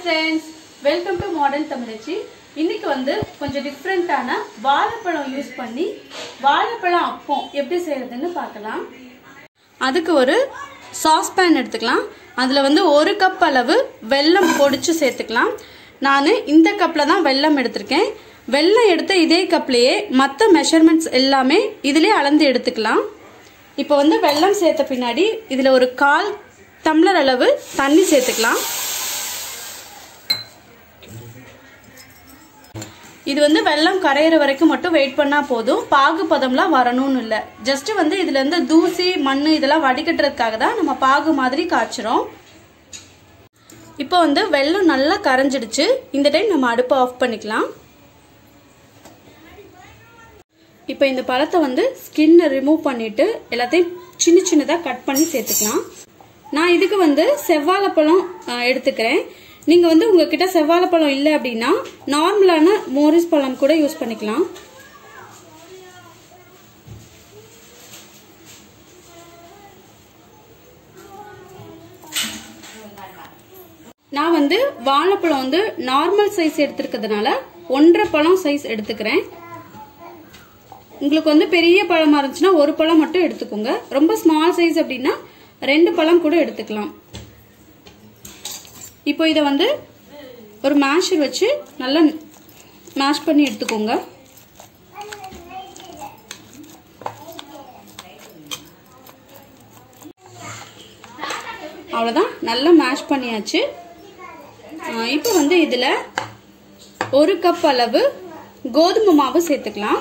Friends welcome to modern தமிழச்சி இன்னைக்கு வந்து கொஞ்சம் டிஃப்ரெண்ட்டான வாழைப்பழம் யூஸ் பண்ணி வாழைப்பழம் அப்பம் எப்படி செய்யறதுன்னு பார்க்கலாம் அதுக்கு ஒரு சாஸ்பேன் எடுத்துக்கலாம் அதில் வந்து ஒரு கப் அளவு வெல்லம் பொடிச்சு சேர்த்துக்கலாம் நான் இந்த கப்பில் தான் வெல்லம் எடுத்திருக்கேன் வெல்லம் எடுத்த இதே கப்லேயே மற்ற மெஷர்மெண்ட்ஸ் எல்லாமே இதிலே அளந்து எடுத்துக்கலாம் இப்போ வந்து வெல்லம் சேர்த்த பின்னாடி இதில் ஒரு கால் டம்ளர் அளவு தண்ணி சேர்த்துக்கலாம் இது வந்து வெள்ளம் கரையிற வரைக்கும் மட்டும் வெயிட் பண்ணா போதும் பாகு பதம்லாம் வரணும்னு இல்லை ஜஸ்ட் வந்து இதுல இருந்து தூசி மண் இதெல்லாம் வடிகட்டுறதுக்காக தான் நம்ம பாகு மாதிரி காய்ச்சிரும் இப்போ வந்து வெள்ளம் நல்லா கரைஞ்சிடுச்சு இந்த டைம் நம்ம அடுப்பை ஆஃப் பண்ணிக்கலாம் இப்போ இந்த பழத்தை வந்து ஸ்கின்னை ரிமூவ் பண்ணிட்டு எல்லாத்தையும் சின்ன சின்னதாக கட் பண்ணி சேர்த்துக்கலாம் நான் இதுக்கு வந்து செவ்வாழைப்பழம் அஹ், எடுத்துக்கிறேன் நீங்கள் வந்து உங்ககிட்ட செவ்வாழைப்பழம் இல்லை அப்படின்னா நார்மலான மோரிஸ் பழம் கூட யூஸ் பண்ணிக்கலாம் நான் வந்து வாழைப்பழம் வந்து நார்மல் சைஸ் எடுத்துருக்கிறதுனால ஒன்றரை பழம் சைஸ் எடுத்துக்கிறேன் உங்களுக்கு வந்து பெரிய பழமா இருந்துச்சுன்னா ஒரு பழம் மட்டும் எடுத்துக்கோங்க ரொம்ப ஸ்மால் சைஸ் அப்படின்னா ரெண்டு பழம் கூட எடுத்துக்கலாம் இப்போ இதை வந்து ஒரு மேஷர் வச்சு நல்லா மேஷ் பண்ணி எடுத்துக்கோங்க அவ்வளோதான் நல்லா மேஷ் பண்ணியாச்சு ஆஹ் இப்போ வந்து இதில் ஒரு கப் அளவு கோதுமை மாவு சேர்த்துக்கலாம்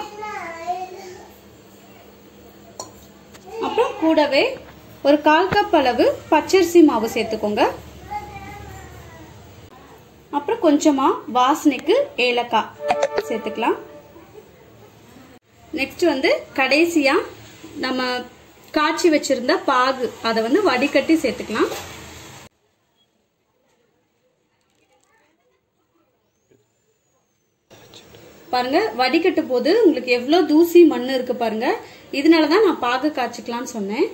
அப்புறம் கூடவே ஒரு கால் கப் அளவு பச்சரிசி மாவு சேர்த்துக்கோங்க அப்புறம் கொஞ்சமா வாசனைக்கு ஏலக்காய் சேர்த்துக்கலாம் நெக்ஸ்ட் வந்து கடைசியா நம்ம காய்ச்சி வச்சிருந்த பாகு அதை வந்து வடிகட்டி சேர்த்துக்கலாம் பாருங்க வடிகட்டு போது உங்களுக்கு எவ்வளவு தூசி மண் இருக்கு பாருங்க இதனாலதான் நான் பாகு காய்ச்சிக்கலாம்னு சொன்னேன்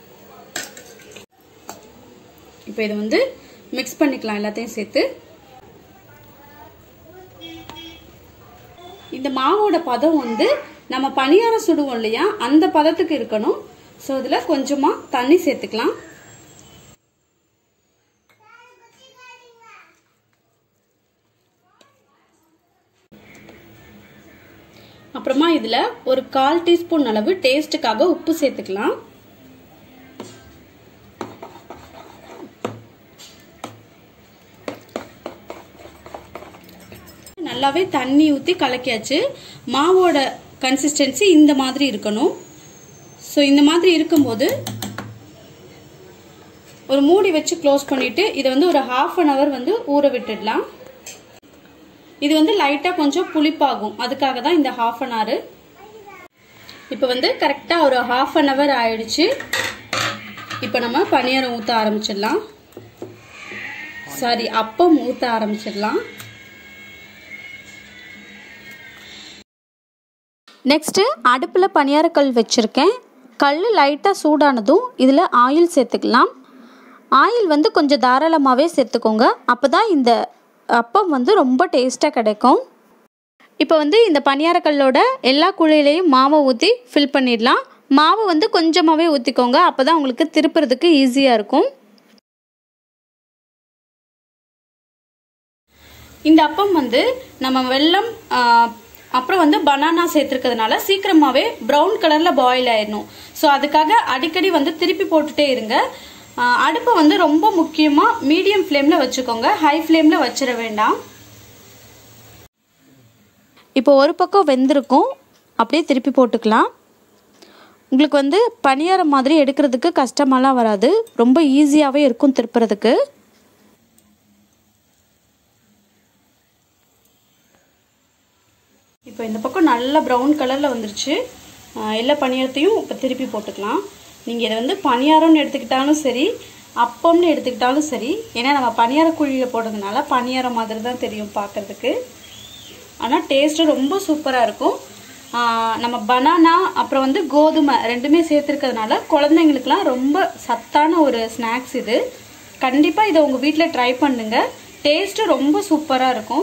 இப்போ இதை வந்து மிக்ஸ் பண்ணிக்கலாம் எல்லாத்தையும் சேர்த்து இந்த மாவோட பதம் வந்து நம்ம பணியாரம் சுடுவோம் இல்லையா அந்த பதத்துக்கு இருக்கணும் ஸோ இதில் கொஞ்சமாக தண்ணி சேர்த்துக்கலாம் அப்புறமா இதில் ஒரு கால் டீஸ்பூன் அளவு டேஸ்ட்டுக்காக உப்பு சேர்த்துக்கலாம் நல்லாவே தண்ணி ஊற்றி கலக்கியாச்சு மாவோட கன்சிஸ்டன்சி இந்த மாதிரி இருக்கணும் ஸோ இந்த மாதிரி இருக்கும்போது ஒரு மூடி வச்சு க்ளோஸ் பண்ணிட்டு இதை வந்து ஒரு ஹாஃப் அன் ஹவர் வந்து ஊற விட்டுடலாம் இது வந்து லைட்டாக கொஞ்சம் புளிப்பாகும் அதுக்காக தான் இந்த ஹாஃப் அன் ஹவர் இப்போ வந்து கரெக்டாக ஒரு ஹாஃப் அன் ஹவர் ஆயிடுச்சு இப்போ நம்ம பனியாரம் ஊற்ற ஆரம்பிச்சிடலாம் சாரி அப்பம் ஊற்ற ஆரம்பிச்சிடலாம் நெக்ஸ்ட்டு அடுப்பில் பணியாரக்கல் வச்சுருக்கேன் கல் லைட்டாக சூடானதும் இதில் ஆயில் சேர்த்துக்கலாம் ஆயில் வந்து கொஞ்சம் தாராளமாகவே சேர்த்துக்கோங்க அப்போ தான் இந்த அப்பம் வந்து ரொம்ப டேஸ்ட்டாக கிடைக்கும் இப்போ வந்து இந்த பணியாரக்கல்லோட எல்லா குழியிலையும் மாவை ஊற்றி ஃபில் பண்ணிடலாம் மாவு வந்து கொஞ்சமாகவே ஊற்றிக்கோங்க அப்போ தான் உங்களுக்கு திருப்புறதுக்கு ஈஸியாக இருக்கும் இந்த அப்பம் வந்து நம்ம வெல்லம் ஆ, அப்புறம் வந்து பனானா சேர்த்துருக்கிறதுனால சீக்கிரமாவே ப்ரௌன் கலர்ல பாயில் ஆயிடணும் ஸோ அதுக்காக அடிக்கடி வந்து திருப்பி போட்டுட்டே இருங்க ஆ, அடுப்பை வந்து ரொம்ப முக்கியமா மீடியம் ஃப்ளேம்ல வச்சுக்கோங்க ஹை ஃப்ளேம்ல வச்சிட வேண்டாம் இப்போ ஒரு பக்கம் வெந்திருக்கும் அப்படியே திருப்பி போட்டுக்கலாம் உங்களுக்கு வந்து பணியாரம் மாதிரி எடுக்கிறதுக்கு கஷ்டமெல்லாம் வராது ரொம்ப ஈஸியாகவே இருக்கும் திருப்புறதுக்கு இப்போ இந்த பக்கம் நல்ல ப்ரௌன் கலர்ல வந்துருச்சு ஆ, எல்லா பணியாரத்தையும் இப்போ திருப்பி போட்டுக்கலாம் நீங்க இதை வந்து பணியாரம்னு எடுத்துக்கிட்டாலும் சரி அப்பம்னு எடுத்துக்கிட்டாலும் சரி ஏன்னா நம்ம பணியார குழியில் போடுறதுனால பணியாரம் மாதிரி தான் தெரியும் பார்க்கறதுக்கு ஆனால் டேஸ்ட்டு ரொம்ப சூப்பராக இருக்கும் ஆஹ் நம்ம பனானா அப்புறம் வந்து கோதுமை ரெண்டுமே சேர்த்துருக்கிறதுனால குழந்தைங்களுக்குலாம் ரொம்ப சத்தான ஒரு ஸ்நாக்ஸ் இது கண்டிப்பாக இதை உங்கள் வீட்டில் ட்ரை பண்ணுங்க டேஸ்ட்டு ரொம்ப சூப்பராக இருக்கும்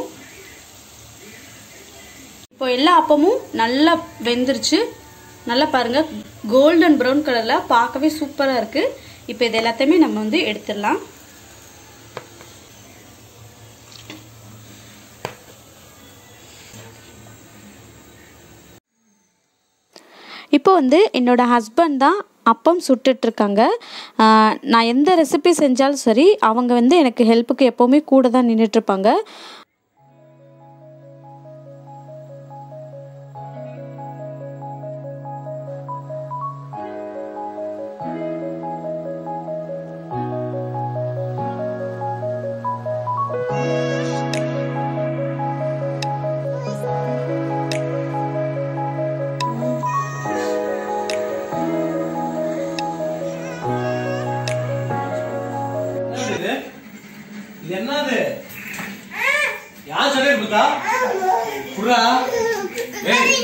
இப்போ எல்லா அப்பமும் நல்லா வெந்துருச்சு நல்லா பாருங்க கோல்டன் ப்ரௌன் கலரில் பார்க்கவே சூப்பராக இருக்குது இப்போ இது எல்லாத்தையுமே நம்ம வந்து எடுத்துடலாம் இப்போ வந்து என்னோடய ஹஸ்பண்ட் தான் அப்பம் சுட்டுட்ருக்காங்க நான் எந்த ரெசிபி செஞ்சாலும் சரி அவங்க வந்து எனக்கு ஹெல்ப்புக்கு எப்போவுமே கூட தான் நின்றுட்டுருப்பாங்க இது இது என்னது யார் சொல்லி கொடுத்தா குடுறா ஏய்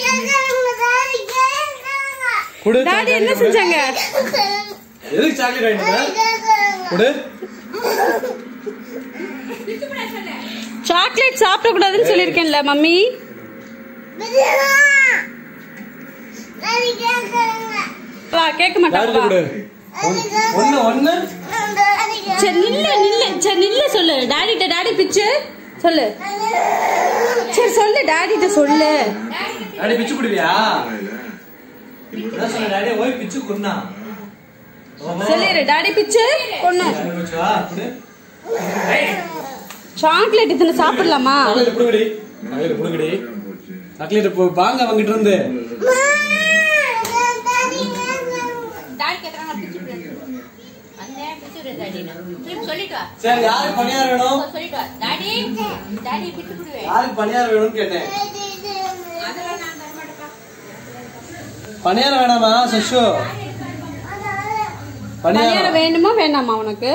குடு டாடி என்ன செஞ்சாங்க எதுக்கு சாக்லேட் வாங்கிட்டு குடு சாக்லேட் சாப்பிடக்கூடாதுன்னு சொல்லியிருக்கேன்ல மம்மி வா கேட்க மாட்டாங்க டாடி வா. குடு ஒன்னு ஒன்னு சரி நில்லு நில்லு சரி நில்லு சொல்லு டாடிட்ட டாடி பிச்சு சொல்லு சரி சொல்லு டாடிட்ட சொல்லு டாடி பிச்சு குடுவியா என்ன சொன்ன டாடி ஓய் பிச்சு குடுனா சொல்லிடு டாடி பிச்சு பொண்ணு டாடி பிச்சு வா குடு ஏய் சாக்லேட் இத்தனை சாப்பிடலாமா சாக்லேட் புடுங்கடி சாக்லேட் புடுங்கடி சாக்லேட் போ வாங்க அவங்கிட்ட இருந்து சொல்லிட்டு வா சரி யாருக்கு பணியாரம் வேணும் சொல்லிட்டு வா டாடி டாடி பிச்சு விடுவேன் யாருக்கு பணியாரம் வேணும்னு கேட்டேன் அதெல்லாம் நான் தரமாட்டேப்பா பணியாரம் வேணாமா சஷு பணியாரம் பணியாரம் வேணுமா வேணாமா உனக்கு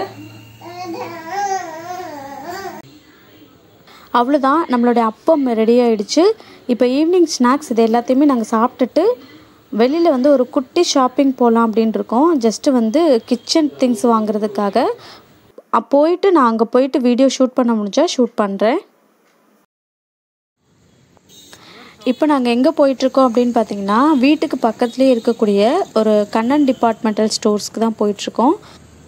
அவ்வளோதான் நம்மளுடைய அப்பம் ரெடி ஆயிடுச்சு இப்போ ஈவினிங் ஸ்நாக்ஸ் இது எல்லாத்தையுமே நாங்கள் சாப்பிட்டுட்டு வெளியில் வந்து ஒரு குட்டி ஷாப்பிங் போகலாம் அப்படின்னு இருக்கோம் ஜஸ்ட்டு வந்து கிச்சன் திங்ஸ் வாங்குறதுக்காக அ- போயிட்டு நான் அங்கே போயிட்டு வீடியோ ஷூட் பண்ண முடிஞ்சால் ஷூட் பண்ணுறேன் இப்போ நாங்கள் எங்கே போயிட்டுருக்கோம் அப்படின்னு பார்த்தீங்கன்னா வீட்டுக்கு பக்கத்துலேயே இருக்கக்கூடிய ஒரு கண்ணன் டிபார்ட்மெண்டல் ஸ்டோர்ஸ்க்கு தான் போயிட்டுருக்கோம்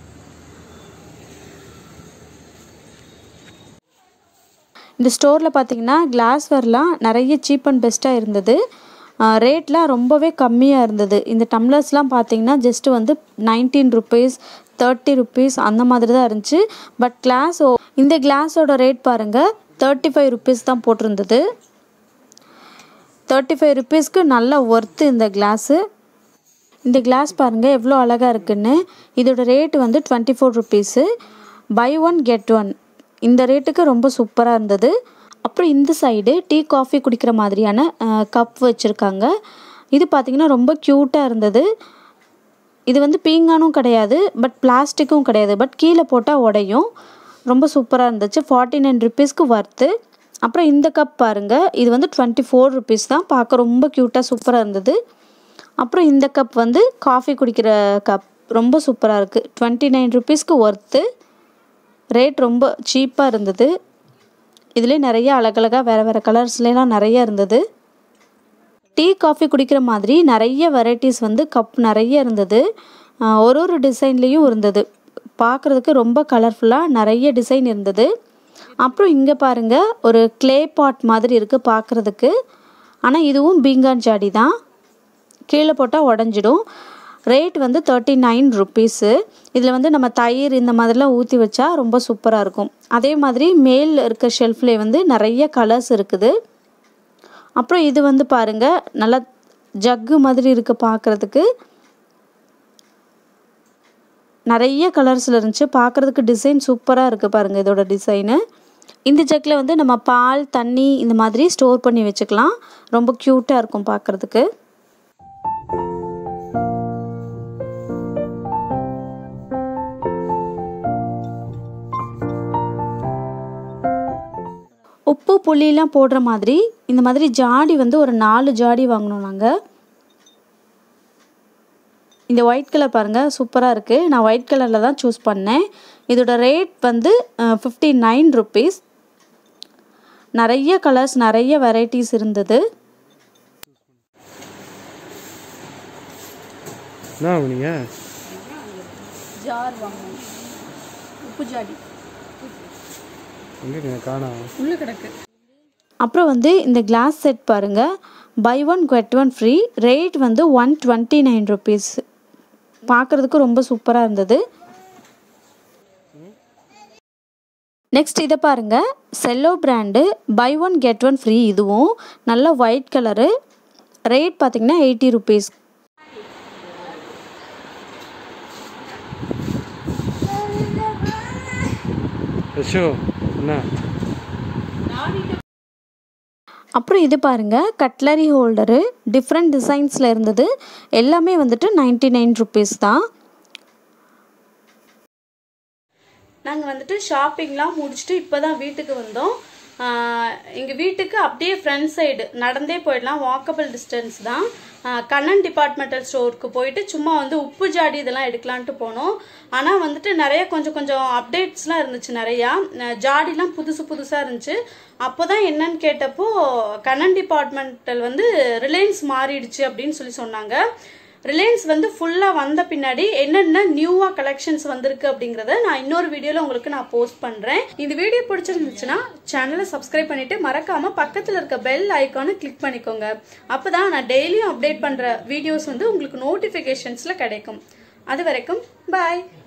இந்த ஸ்டோரில் பார்த்தீங்கன்னா கிளாஸ்வேர்லாம் நிறைய சீப் அண்ட் பெஸ்ட்டாக இருந்தது ரேட்லாம் ரொம்பவே கம்மியாக இருந்தது இந்த டம்ளர்ஸ்லாம் பார்த்தீங்கன்னா ஜஸ்ட்டு வந்து நைன்டீன் ருபீஸ் தேர்ட்டி ருபீஸ் அந்த மாதிரி தான் இருந்துச்சு பட் கிளாஸ் இந்த கிளாஸோட ரேட் பாருங்கள் தேர்ட்டி ஃபைவ் ருபீஸ் தான் போட்டிருந்தது தேர்ட்டி ஃபைவ் ருபீஸ்க்கு நல்ல ஒர்த்து இந்த கிளாஸு இந்த கிளாஸ் பாருங்கள் எவ்வளோ அழகாக இருக்குன்னு இதோட ரேட் வந்து twenty four rupees buy one get one இந்த ரேட்டுக்கு ரொம்ப சூப்பராக இருந்தது அப்புறம் இந்த சைடு டீ காஃபி குடிக்கிற மாதிரியான கப் வச்சுருக்காங்க இது பார்த்திங்கன்னா ரொம்ப க்யூட்டாக இருந்தது இது வந்து பீங்கானும் கிடையாது பட் பிளாஸ்டிக்கும் கிடையாது பட் கீழே போட்டால் உடையும் ரொம்ப சூப்பராக இருந்துச்சு ஃபார்ட்டி நைன் ருபீஸ்க்கு வர்த்து அப்புறம் இந்த கப் பாருங்கள் இது வந்து டுவெண்ட்டி ஃபோர் ருபீஸ் தான் பார்க்க ரொம்ப க்யூட்டாக சூப்பராக இருந்தது அப்புறம் இந்த கப் வந்து காஃபி குடிக்கிற கப் ரொம்ப சூப்பராக இருக்குது டுவெண்ட்டி நைன் ருபீஸ்க்கு ஒர்த்து ரேட் ரொம்ப சீப்பாக இருந்தது இதுலேயே நிறைய அழகழகாக வேறு வேறு கலர்ஸ்லாம் நிறைய இருந்தது டீ காஃபி குடிக்கிற மாதிரி நிறைய வெரைட்டிஸ் வந்து கப் நிறைய இருந்தது ஆஹ் ஒரு ஒரு டிசைன்லேயும் இருந்தது பார்க்குறதுக்கு ரொம்ப கலர்ஃபுல்லாக நிறைய டிசைன் இருந்தது அப்புறம் இங்கே பாருங்கள் ஒரு க்ளே பாட் மாதிரி இருக்குது பார்க்குறதுக்கு ஆனால் இதுவும் பீங்கான் ஜாடி தான் கீழே போட்டால் உடஞ்சிடும் ரேட் வந்து தேர்ட்டி நைன் ருப்பீஸு இதில் வந்து நம்ம தயிர் இந்த மாதிரிலாம் ஊற்றி வச்சா ரொம்ப சூப்பராக இருக்கும் அதே மாதிரி மேல் இருக்க ஷெல்ஃப்லேயே வந்து நிறைய கலர்ஸ் இருக்குது அப்புறம் இது வந்து பாருங்கள் நல்லா ஜக்கு மாதிரி இருக்குது பார்க்குறதுக்கு நிறைய கலர்ஸில் இருந்துச்சு பார்க்குறதுக்கு டிசைன் சூப்பராக இருக்குது பாருங்கள் இதோட டிசைனு இந்த ஜக்கில் வந்து நம்ம பால் தண்ணி இந்த மாதிரி ஸ்டோர் பண்ணி வச்சுக்கலாம் ரொம்ப க்யூட்டாக இருக்கும் பார்க்குறதுக்கு உப்பு புளியெலாம் போடுற மாதிரி இந்த மாதிரி ஜாடி வந்து ஒரு நாலு ஜாடி வாங்கினோம் நாங்கள் இந்த ஒயிட் கலர் பாருங்கள் சூப்பராக இருக்குது நான் ஒயிட் கலரில் தான் சூஸ் பண்ணேன் இதோட ரேட் வந்து ஃபிஃப்டி நைன் ருபீஸ் நிறைய கலர்ஸ் நிறைய வெரைட்டிஸ் இருந்தது என்ன வாங்குனீங்க ஜார் வாங்கணும் உப்பு ஜாடி எங்கே காணா உள்ள கிடக்கு அப்புறம் வந்து இந்த கிளாஸ் செட் பாருங்கள் buy one get one free rate வந்து ஒன் டுவெண்ட்டி நைன் ருபீஸ் பார்க்குறதுக்கு ரொம்ப சூப்பராக இருந்தது நெக்ஸ்ட் இதை பாருங்கள் Cello brand buy one get one free இதுவும் நல்ல ஒயிட் கலரு ரேட் பார்த்திங்கன்னா எயிட்டி ருபீஸ் யஷோ என்ன அப்புறம் இது பாருங்கள் கட்லரி ஹோல்டரு டிஃப்ரெண்ட் டிசைன்ஸில் இருந்தது எல்லாமே வந்துட்டு நைன்ட்டி நைன் ருபீஸ் தான் நாங்கள் வந்துட்டு ஷாப்பிங்லாம் முடிச்சுட்டு இப்போ தான் வீட்டுக்கு வந்தோம் எங்கள் வீட்டுக்கு அப்படியே ஃப்ரண்ட் சைடு நடந்தே போயிடலாம் வாக்கபிள் டிஸ்டன்ஸ் தான் ஆஹ் கண்ணன் டிபார்ட்மெண்டல் ஸ்டோருக்கு போயிட்டு சும்மா வந்து உப்பு ஜாடி இதெல்லாம் எடுக்கலான்ட்டு போனோம் ஆனால் வந்துட்டு நிறைய கொஞ்சம் கொஞ்சம் அப்டேட்ஸ்லாம் இருந்துச்சு நிறையா அஹ் ஜாடிலாம் புதுசு புதுசாக இருந்துச்சு அப்போ தான் என்னன்னு கேட்டப்போ கண்ணன் டிபார்ட்மெண்டல் வந்து ரிலையன்ஸ் மாறிடுச்சு அப்படின்னு சொல்லி சொன்னாங்க ரிலையன்ஸ் வந்து ஃபுல்லாக வந்த பின்னாடி என்னென்ன நியூவாக கலெக்ஷன்ஸ் வந்திருக்கு அப்படிங்கிறத நான் இன்னொரு வீடியோவில் உங்களுக்கு நான் போஸ்ட் பண்ணுறேன் இந்த வீடியோ பிடிச்சிருந்துச்சுன்னா சேனலை சப்ஸ்கிரைப் பண்ணிட்டு மறக்காம பக்கத்தில் இருக்க பெல் ஐக்கானை கிளிக் பண்ணிக்கோங்க அப்போ தான் நான் டெய்லியும் அப்டேட் பண்ணுற வீடியோஸ் வந்து உங்களுக்கு நோட்டிஃபிகேஷன்ஸில் கிடைக்கும் அது வரைக்கும் பாய்